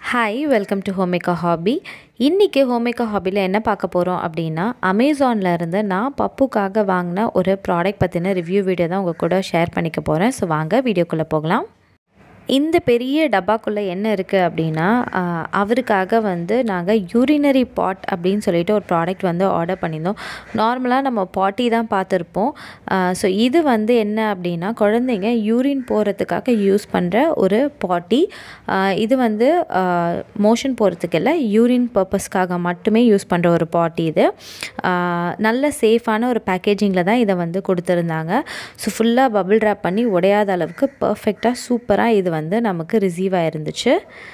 hi welcome to homemaker hobby இன்றைக்கி homemaker ஹாபியில் என்ன பார்க்க போகிறோம் அப்படின்னா அமேசானில் இருந்து நான் பப்புக்காக வாங்கின ஒரு ப்ராடக்ட் பற்றின ரிவ்யூ வீடியோ தான் உங்கள் கூட ஷேர் பண்ணிக்க போகிறேன் ஸோ வாங்க வீடியோக்குள்ளே போகலாம் இந்த பெரிய டப்பாக்குள்ளே என்ன இருக்குது அப்படின்னா ஆஹ், அவருக்காக வந்து நாங்கள் யூரினரி பாட் அப்படின்னு சொல்லிட்டு ஒரு ப்ராடக்ட் வந்து ஆர்டர் பண்ணியிருந்தோம் நார்மலாக நம்ம பாட்டி தான் பார்த்துருப்போம் ஸோ இது வந்து என்ன அப்படின்னா குழந்தைங்க யூரின் போகிறதுக்காக யூஸ் பண்ணுற ஒரு பாட்டி இது வந்து மோஷன் போகிறதுக்கு இல்லை யூரின் பர்பஸ்க்காக மட்டுமே யூஸ் பண்ணுற ஒரு பாட்டி இது ஆஹ், நல்ல சேஃபான ஒரு பேக்கேஜிங்கில் தான் இதை வந்து கொடுத்துருந்தாங்க ஸோ ஃபுல்லாக பபிள் ரேப் பண்ணி உடையாத அளவுக்கு பர்ஃபெக்டாக சூப்பராக இது வந்து நமக்கு ரிசீவ் ஆயிருந்துச்சு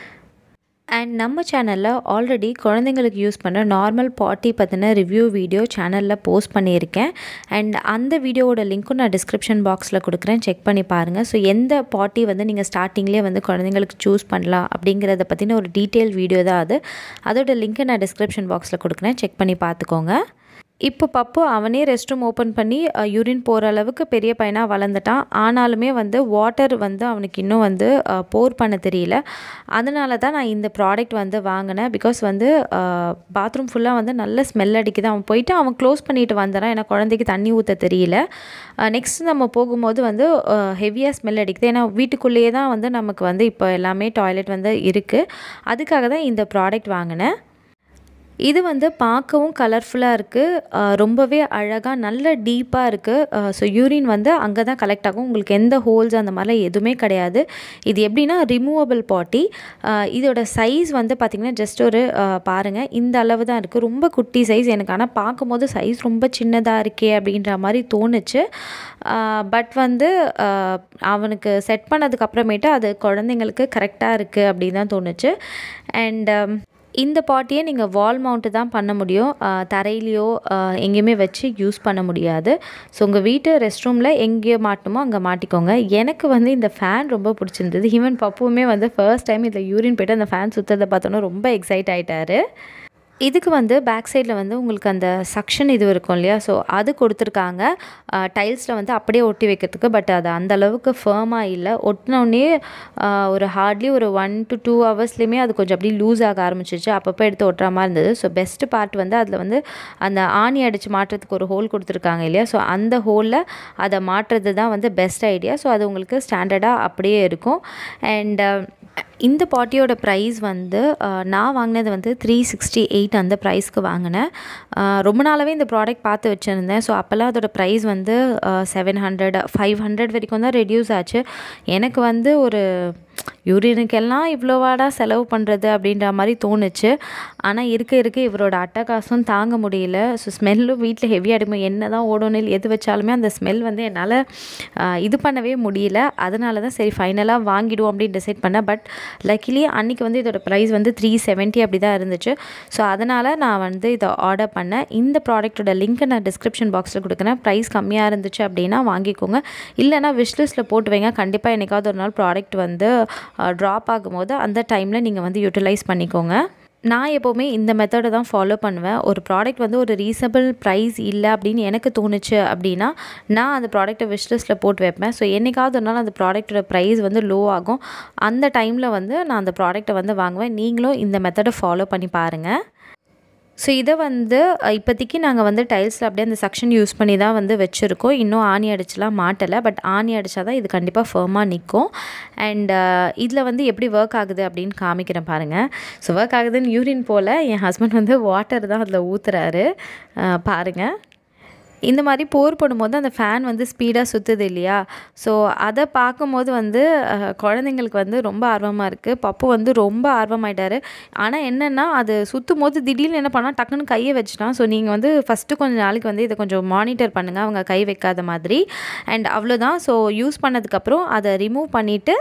அண்ட் நம்ம சேனலில் ஆல்ரெடி குழந்தைங்களுக்கு யூஸ் பண்ணுற நார்மல் பாட்டி பற்றின ரிவ்யூ வீடியோ சேனலில் போஸ்ட் பண்ணியிருக்கேன் அண்ட் அந்த வீடியோவோட லிங்க்கும் நான் டிஸ்கிரிப்ஷன் பாக்ஸில் கொடுக்குறேன் செக் பண்ணி பாருங்கள் ஸோ எந்த பாட்டி வந்து நீங்கள் ஸ்டார்டிங்லேயே வந்து குழந்தைங்களுக்கு சூஸ் பண்ணலாம் அப்படிங்கிறத பற்றின ஒரு டீட்டெயில் வீடியோ தான் அது அதோட லிங்க்கை நான் டிஸ்கிரிப்ஷன் பாக்ஸில் கொடுக்குறேன் செக் பண்ணி பார்த்துக்கோங்க இப்போ பப்பு அவனே ரெஸ்ட் ரூம் ஓப்பன் பண்ணி யூரின் போகிற அளவுக்கு பெரிய பையனாக வளர்ந்துட்டான் ஆனாலுமே வந்து வாட்டர் வந்து அவனுக்கு இன்னும் வந்து போர் பண்ண தெரியல அதனால தான் நான் இந்த ப்ராடக்ட் வந்து வாங்கினேன் பிகாஸ் வந்து பாத்ரூம் ஃபுல்லாக வந்து நல்ல ஸ்மெல் அடிக்குது அவன் போயிட்டு அவன் க்ளோஸ் பண்ணிட்டு வந்துடான் ஏன்னா குழந்தைக்கு தண்ணி ஊற்ற தெரியல நெக்ஸ்ட் நம்ம போகும்போது வந்து ஹெவியாக ஸ்மெல் அடிக்குது ஏன்னா வீட்டுக்குள்ளேயே தான் வந்து நமக்கு வந்து இப்போ எல்லாமே டாய்லெட் வந்து இருக்குது அதுக்காக தான் இந்த ப்ராடக்ட் வாங்கினேன் இது வந்து பார்க்கவும் கலர்ஃபுல்லாக இருக்குது ரொம்பவே அழகாக நல்ல டீப்பாக இருக்குது ஸோ யூரின் வந்து அங்கே தான் கலெக்ட் ஆகும் உங்களுக்கு எந்த ஹோல்ஸ் அந்த மாதிரிலாம் எதுவுமே கிடையாது இது எப்படின்னா ரிமூவபிள் பாட்டி இதோட சைஸ் வந்து பார்த்திங்கன்னா ஜஸ்ட் ஒரு பாருங்கள் இந்த அளவு தான் இருக்குது ரொம்ப குட்டி சைஸ் எனக்கு ஆனால் பார்க்கும்போது சைஸ் ரொம்ப சின்னதாக இருக்கே அப்படின்ற மாதிரி தோணுச்சு பட் வந்து ஆஹ், அவனுக்கு செட் பண்ணதுக்கு அப்புறமேட்டு அது குழந்தைங்களுக்கு கரெக்டாக இருக்குது அப்படின்னு தான் தோணுச்சு அண்ட் இந்த பாட்டியை நீங்கள் வால் மவுண்ட்டு தான் பண்ண முடியும் ஆஹ் தரையிலையோ ஆஹ் எங்கேயுமே வச்சு யூஸ் பண்ண முடியாது ஸோ உங்கள் வீட்டு ரெஸ்ட் ரூமில் எங்கேயோ மாட்டணுமோ அங்கே மாட்டிக்கோங்க எனக்கு வந்து இந்த ஃபேன் ரொம்ப பிடிச்சிருந்தது ஈவன் பப்புவுமே வந்து ஃபர்ஸ்ட் டைம் இதில் யூரின் போயிட்டு அந்த ஃபேன் சுற்றுறதை பார்த்தோன்னா ரொம்ப எக்ஸைட் ஆகிட்டாரு இதுக்கு வந்து பேக் சைடில் வந்து உங்களுக்கு அந்த சக்ஷன் இது இருக்கும் இல்லையா ஸோ அது கொடுத்துருக்காங்க டைல்ஸில் வந்து அப்படியே ஒட்டி வைக்கிறதுக்கு பட் அது அந்த அளவுக்கு ஃபேமாக இல்லை ஒட்டினோடனே ஒரு ஹார்ட்லி ஒரு ஒன் டு டூ ஹவர்ஸ்லேயுமே அது கொஞ்சம் அப்படியே லூஸ் ஆக ஆரம்பிச்சிச்சு அப்பப்போ எடுத்து ஒட்டுற மாதிரி இருந்தது ஸோ பெஸ்ட்டு பார்ட் வந்து அதில் வந்து அந்த ஆணி அடித்து மாட்டுறதுக்கு ஒரு ஹோல் கொடுத்துருக்காங்க இல்லையா ஸோ அந்த ஹோலில் அதை மாட்டுறது தான் வந்து பெஸ்ட் ஐடியா ஸோ அது உங்களுக்கு ஸ்டாண்டர்டாக அப்படியே இருக்கும் அண்ட் இந்த பாட்டியோட ப்ரைஸ் வந்து அஹ், நான் வாங்கினது வந்து த்ரீ சிக்ஸ்டி எயிட் அந்த ப்ரைஸ்க்கு வாங்கினேன் அஹ், ரொம்ப நாளாகவே இந்த ப்ராடக்ட் பார்த்து வச்சுருந்தேன் ஸோ அப்போல்லாம் அதோட ப்ரைஸ் வந்து செவன் ஹண்ட்ரட் ஃபைவ் ஹண்ட்ரட் வரைக்கும் தான் ரெடியூஸ் ஆச்சு எனக்கு வந்து ஒரு யூரினுக்கெல்லாம் இவ்வளோவாடா செலவு பண்ணுறது அப்படின்ற மாதிரி தோணுச்சு ஆனால் இருக்க இருக்க இவரோட அட்டகாசம் தாங்க முடியல ஸோ ஸ்மெல்லும் வீட்டில் ஹெவியாக அடிக்கும் என்ன தான் ஓடோனில் எது வச்சாலுமே அந்த ஸ்மெல் வந்து என்னால் இது பண்ணவே முடியல அதனால தான் சரி ஃபைனலாக வாங்கிடுவோம் அப்படின்னு டிசைட் பண்ணேன் பட் லக்கிலி அன்றைக்கி வந்து இதோட ப்ரைஸ் வந்து த்ரீ செவன்ட்டி அப்படி தான் இருந்துச்சு ஸோ அதனால் நான் வந்து இதை ஆர்டர் பண்ணேன் இந்த ப்ராடக்ட்டோட லிங்க்கை நான் டிஸ்கிரிப்ஷன் பாக்ஸில் கொடுக்குறேன் ப்ரைஸ் கம்மியாக இருந்துச்சு அப்படின்னா வாங்கிக்கோங்க இல்லைனா விஷ்லிஸ்ட்டில் போட்டு வைங்க கண்டிப்பாக என்னைக்காவது ஒரு நாள் ப்ராடக்ட் வந்து ட்ராப் ஆகும்போது அந்த டைமில் நீங்கள் வந்து யூட்டிலைஸ் பண்ணிக்கோங்க நான் எப்போவுமே இந்த மெத்தடை தான் ஃபாலோ பண்ணுவேன் ஒரு ப்ராடக்ட் வந்து ஒரு ரீசனபிள் ப்ரைஸ் இல்லை அப்படின்னு எனக்கு தோணுச்சு அப்படின்னா நான் அந்த ப்ராடக்ட்டை விஷ்லிஸ்ட்டில் போட்டு வைப்பேன் ஸோ என்னைக்காவது ஒரு நாள் அந்த ப்ராடக்ட்டோட ப்ரைஸ் வந்து லோ ஆகும் அந்த டைமில் வந்து நான் அந்த ப்ராடக்ட்டை வந்து வாங்குவேன் நீங்களும் இந்த மெத்தடை ஃபாலோ பண்ணி பாருங்கள் ஸோ இதை வந்து அஹ், இப்போதைக்கு நாங்கள் வந்து டைல்ஸில் அப்படியே அந்த செக்ஷன் யூஸ் பண்ணி தான் வந்து வச்சுருக்கோம் இன்னும் ஆணி அடிச்சுலாம் மாட்டலை பட் ஆணி அடித்தா தான் இது கண்டிப்பாக ஃபேமாக நிற்கும் அண்ட் இதில் வந்து எப்படி ஒர்க் ஆகுது அப்படின்னு காமிக்கிறேன் பாருங்கள் ஸோ ஒர்க் ஆகுதுன்னு யூரின் போல் என் ஹஸ்பண்ட் வந்து வாட்டர் தான் அதில் ஊற்றுறாரு பாருங்கள் இந்த மாதிரி போர் பண்ணும்போது அந்த ஃபேன் வந்து ஸ்பீடாக சுற்றுது இல்லையா ஸோ அதை பார்க்கும்போது வந்து அஹ், குழந்தைங்களுக்கு வந்து ரொம்ப ஆர்வமாக இருக்குது பப்பு வந்து ரொம்ப ஆர்வமாயிட்டாரு ஆனால் என்னென்னா அது சுற்றும் போது திடீர்னு என்ன பண்ணால் டக்குன்னு கையை வச்சுட்டான் ஸோ நீங்கள் வந்து ஃபஸ்ட்டு கொஞ்சம் நாளைக்கு வந்து இதை கொஞ்சம் மானிட்டர் பண்ணுங்கள் அவங்க கை வைக்காத மாதிரி அண்ட் அவ்வளோதான் ஸோ யூஸ் பண்ணதுக்கப்புறம் அதை ரிமூவ் பண்ணிவிட்டு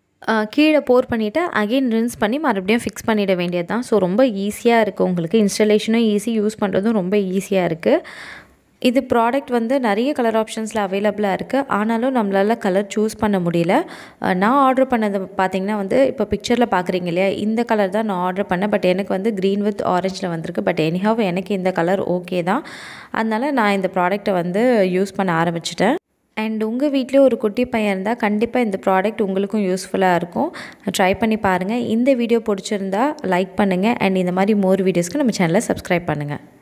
கீழே போர் பண்ணிவிட்டு அகெயின் ரின்ஸ் பண்ணி மறுபடியும் ஃபிக்ஸ் பண்ணிட வேண்டியது தான் ஸோ ரொம்ப ஈஸியாக இருக்குது உங்களுக்கு இன்ஸ்டலேஷனும் ஈஸி யூஸ் பண்ணுறதும் ரொம்ப ஈஸியாக இருக்குது இது ப்ராடக்ட் வந்து நிறைய கலர் ஆப்ஷன்ஸில் அவைலபிளாக இருக்குது ஆனாலும் நம்மளால் கலர் சூஸ் பண்ண முடியல அஹ் நான் ஆர்டர் பண்ணது பார்த்தீங்கன்னா வந்து இப்போ பிக்சரில் பார்க்குறீங்க இல்லையா இந்த கலர் தான் நான் ஆர்டர் பண்ணேன் பட் எனக்கு வந்து க்ரீன் வித் ஆரஞ்சில் வந்திருக்கு பட் எனிஹாவ் எனக்கு இந்த கலர் ஓகே தான் அதனால் நான் இந்த ப்ராடக்ட்டை வந்து யூஸ் பண்ண ஆரம்பிச்சிட்டேன் அண்ட் உங்கள் வீட்டிலே ஒரு குட்டி பையன் இருந்தால் கண்டிப்பாக இந்த ப்ராடக்ட் உங்களுக்கும் யூஸ்ஃபுல்லாக இருக்கும் ட்ரை பண்ணி பாருங்கள் இந்த வீடியோ பிடிச்சிருந்தா லைக் பண்ணுங்கள் அண்ட் இந்த மாதிரி மோர் வீடியோஸ்க்கு நம்ம சேனலை சப்ஸ்கிரைப் பண்ணுங்கள்